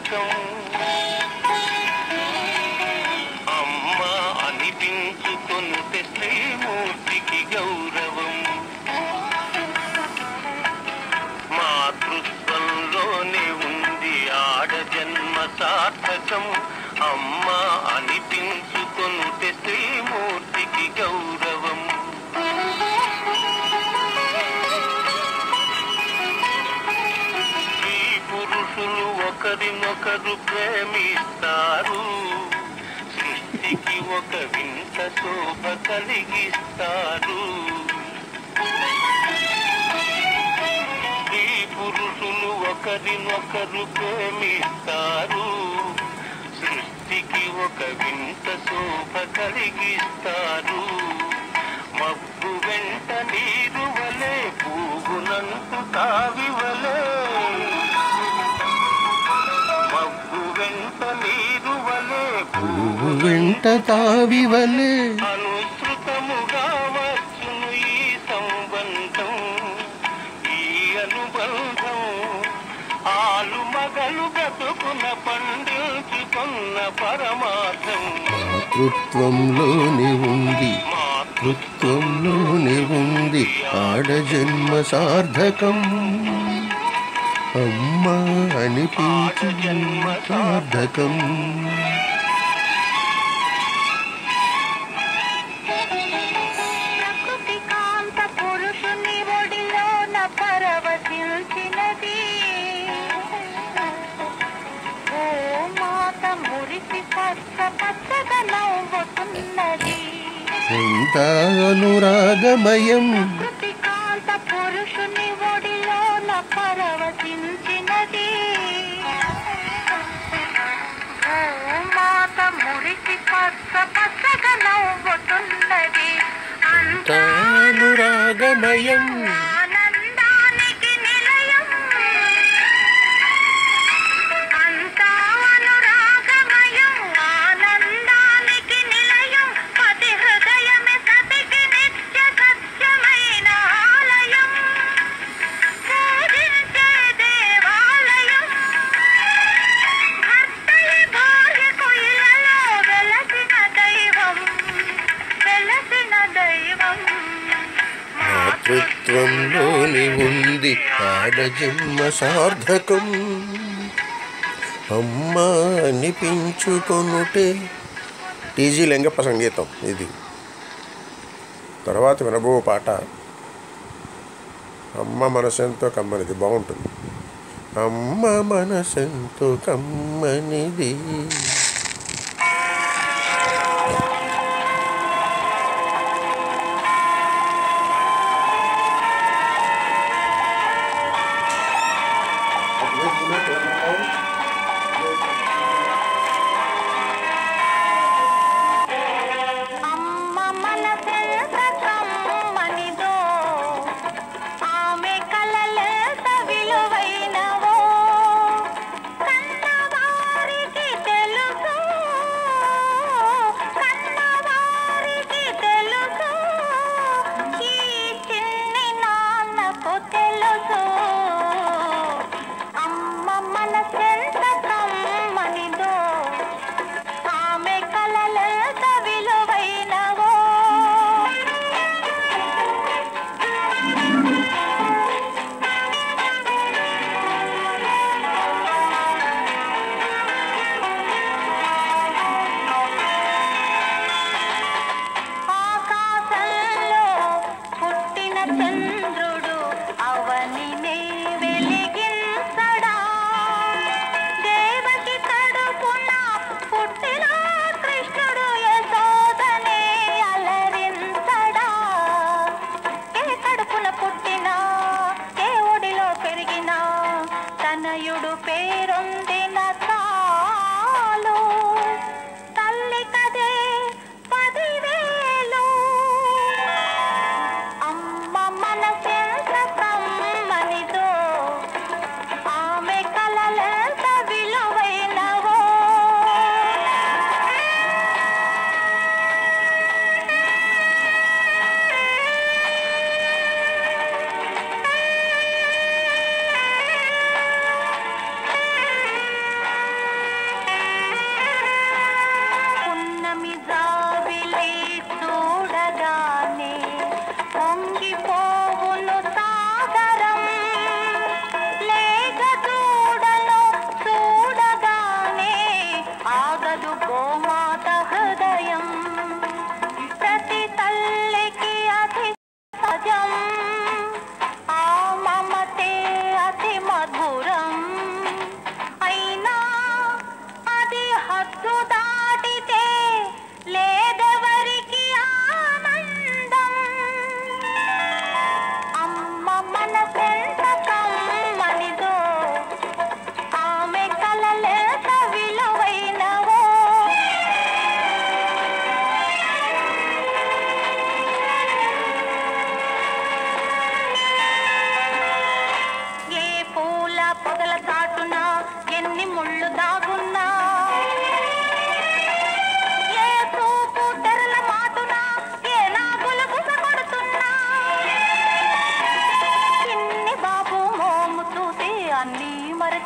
సార్థకం అమ్మ అనిపించుకొనుటే శ్రీమూర్తికి గౌరవం మాతృత్వంలోనే ఉంది ఆడ జన్మ సార్థకం అమ్మ అనిపించుకొనుటే శ్రీమూర్తికి గౌరవం స్త్రీ పురుషులు ఒకరినొకరు ప్రేమిస్తారు సృష్టికి ఒక వింత శోభ కలిగిస్తారు స్త్రీ పురుషులు ఒకరినొకరు ప్రేమిస్తారు సృష్టికి ఒక వింత శోభ కలిగిస్తారు మబ్బు వెంట నీరు వలె పువ్వునంతు తావివలే మబ్బు వెంట నీరు వలె పువ్వు వెంట తావివలే అనుసృతముగా వచ్చును ఈ సంబంధం ఈ అనుబంధం ఆలు మగలు బ్రతుకున పండించుకున్న పరమార్థం మాతృత్వంలోని ఉంది మాతృత్వంలోని ఉంది ఆడ జన్మ సార్థకం అమ్మ అనిపించు సార్థకం ప్రకృతి కాంత పురుషుని ఒడిలోన పరవశించినది ఓ మాత మురిసి పచ్చ పచ్చగా నవ్వుతున్నది ఎంత అనురాగమయం ప్రకృతి కాంత పురుషుని ఒడిలోన పరవశించినది ఓ మాత మురిసి పచ్చ పచ్చగా నవ్వుతున్నది అంతా అనురాగమయం ఆనందానికి నిలయం అంతా అనురాగమయం ఆనందానికి నిలయం పతి హృదయమే సతికి నిత్య సత్యమైన ఆలయం పూజించే దేవాలయం భర్తయే భార్యకు ఇలలో వెలసిన దైవం వెలసిన దైవం మాతృత్వంలోని ఉంది ఆడ జన్మ సార్థకం అమ్మ అనిపించుకొనుటే టీజీ లింగప్ప సంగీతం ఇది తర్వాత వినబో పాట అమ్మ మనసెంతో కమ్మనిది బాగుంటుంది అమ్మ మనసెంతో కమ్మనిది అమ్మ మనసెంత కమ్మనిదో ఆమె కలలెంత విలువైనవో కన్నవారికి తెలుసు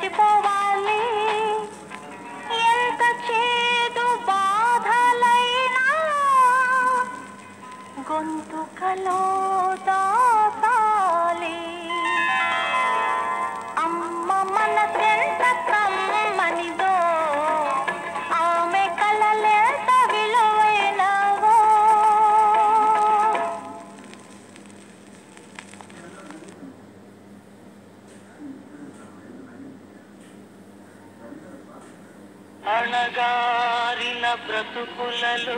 మరచిపోవాలి ఎంత చేదు బాధలైనా గొంతుకలో దాసాలి అమ్మ మనసెంత కమ్మనిదో ఆమె కలలెంత విలువైనవో అణగారిన బ్రతుకులలో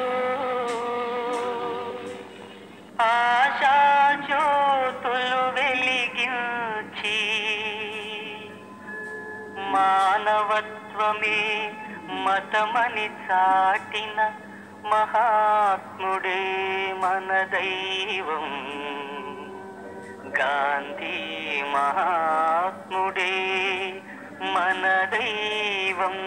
ఆశాజ్యోతులు వెలిగించి మానవత్వమే మతమని చాటిన మహాత్ముడే మన దైవం గాంధీ మహాత్ముడే మన దైవం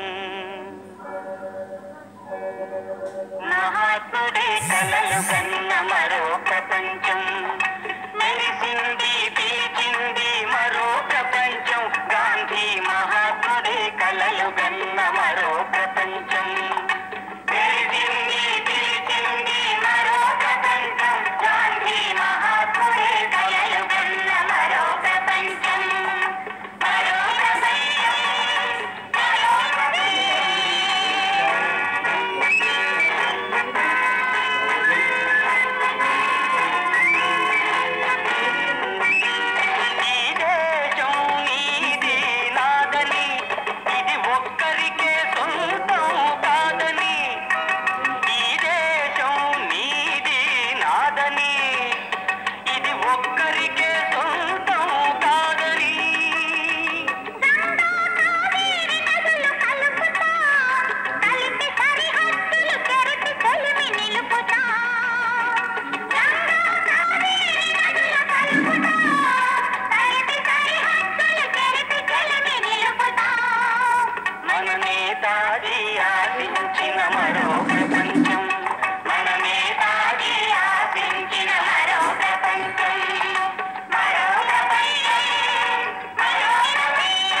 మహాత్ముడే కలలు కన్న మరో ప్రపంచం మెరిసింది పిలిచింది మరో ప్రపంచం గాంధీ మహాత్ముడే కలలు కన్న మరో ప్రపంచం మెరిసింది పిలిచింది మరో ప్రపంచం గాంధీ మహాత్ముడే కలలు కన్న మరో ప్రపంచం మరో ప్రపంచం మరో ప్రపంచం ఈ దేశం నీది నాదని ఇది ఒక్కరికే సొంతం కాదని ఈ దేశం నీది నాదని ఇది ఒక్కరికే సొంతం కాదని నదులు కలుపుతా కలిపి సరిహద్దులు చెరిపి కొలిమి నిలుపుతా గంగా కావేరి నదులు కలుపుతా కలిపి సరిహద్దులు చెరిపి కొలిమి నిలుపుతా మన నేతాజీ ఆశించిన మరో ప్రపంచం మన నేతాజీ ఆశించిన మరో ప్రపంచం మరో ప్రపంచం మరో ప్రపంచం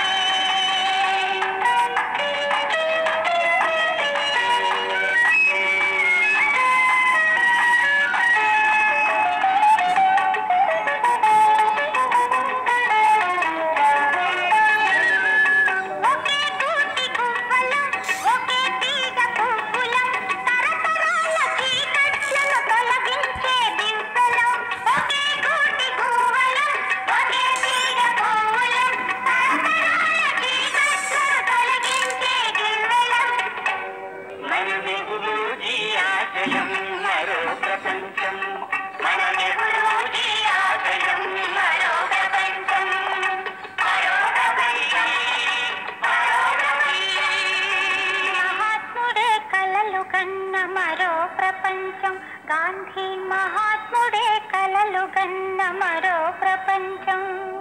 ఒకే గూటి గువ్వలం ఒకే తీగ పువ్వులం తరతరాల చీకట్లను తొలగించే దివ్వెలం ఒకే గూటి గువ్వలం ఒకే తీగ పువ్వులం తరతరాల చీకట్లను తొలగించే దివ్వెలం మన నెహ్రూజీ ఆశయం మరో ప్రపంచం మన నెహ్రూజీ ఆశయం మరో ప్రపంచం మరో ప్రపంచం మరో ప్రపంచం మహాత్ముడే కలలు కన్న మరో ప్రపంచం గాంధీ మహాత్ముడే కలలు కన్న మరో ప్రపంచం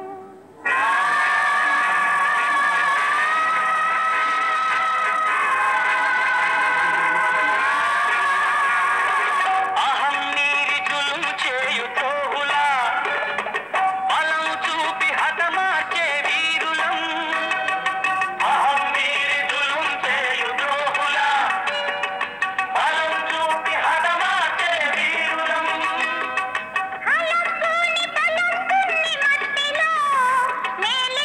అహం నీరి జులుము చేయు తోహులా బలం చూపి హతమార్చే వీరులం అహం నీరి జులుము చేయు తోహులా బలం చూపి హతమార్చే వీరులం హలక్కుని పలుక్కుని మట్టిలో నేలి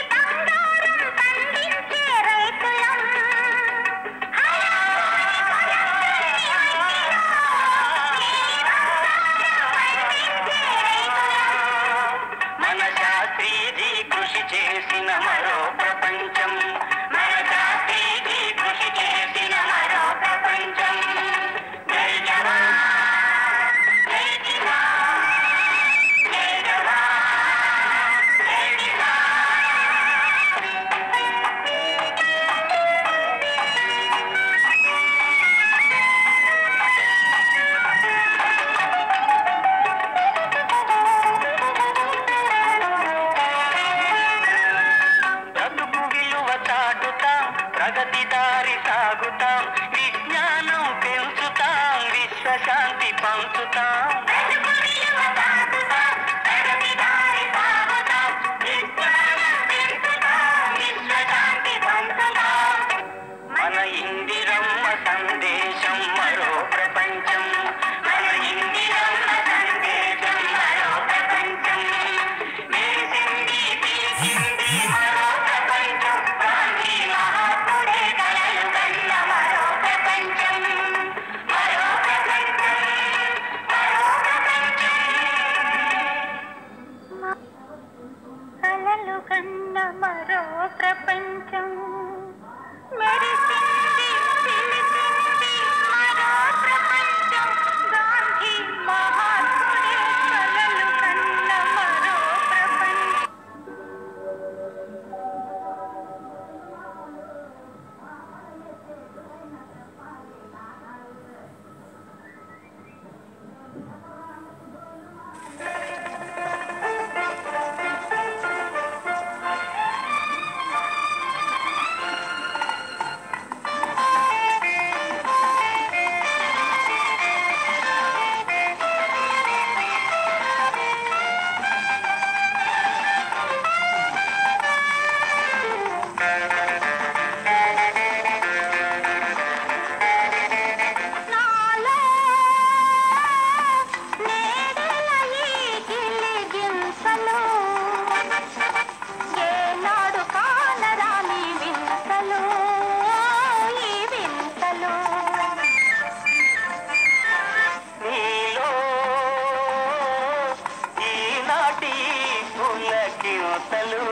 వింతలు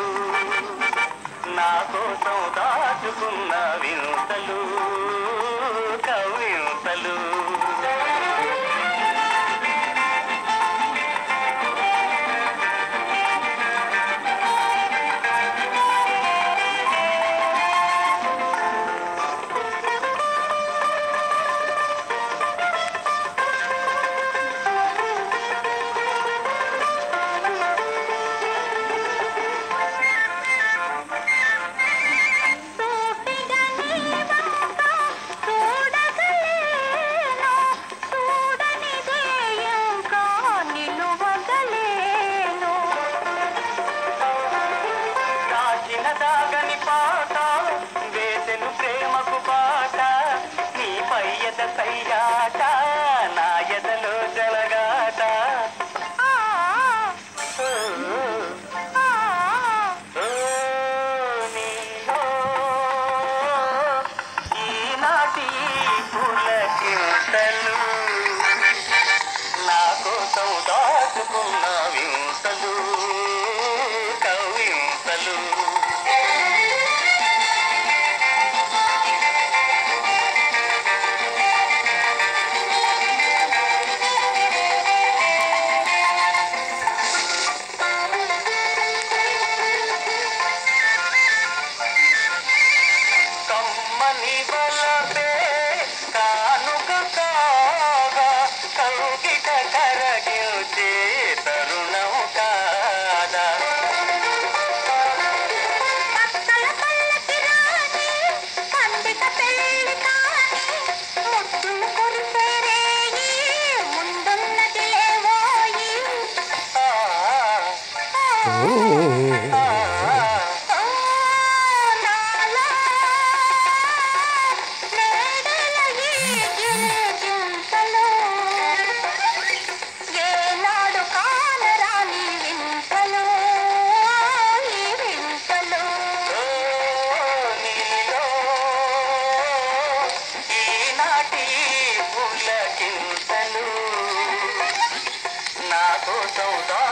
నా కోసం దాచుకున్న వింతలు కవింతలు సూటిగా నీ వంక చూడగలేను చూడనిదే ఇంకా నిలువగలేను దాచిన దాగని పాట వేసెను ప్రేమకు బాట నీ పై ఎద సయ్యాట నా ఎదలో జలగాట ఆ ఓ, ఆ ఓ, నీలో ఈనాటి పులకింతలు నా కోసం దాచుకున్న వింతలు కవింతలు కమ్మని బలపే కానుక కాగా కౌగిట కరగిల్చే తరుణం కాదా పక్కల పల్లకి రాని పండిత పెళ్ళి కాని ముద్దులు కురిసేరేయి ముందున్నది లేవోయి ఆ, ఓ, ఆ, ఓ నాలో నేడల ఈ గింతలు ఏనాడు కానరాని వింతలు ఈ వింతలు ఓ, నీలో ఈనాటి పులకింతలు నా కోసం దా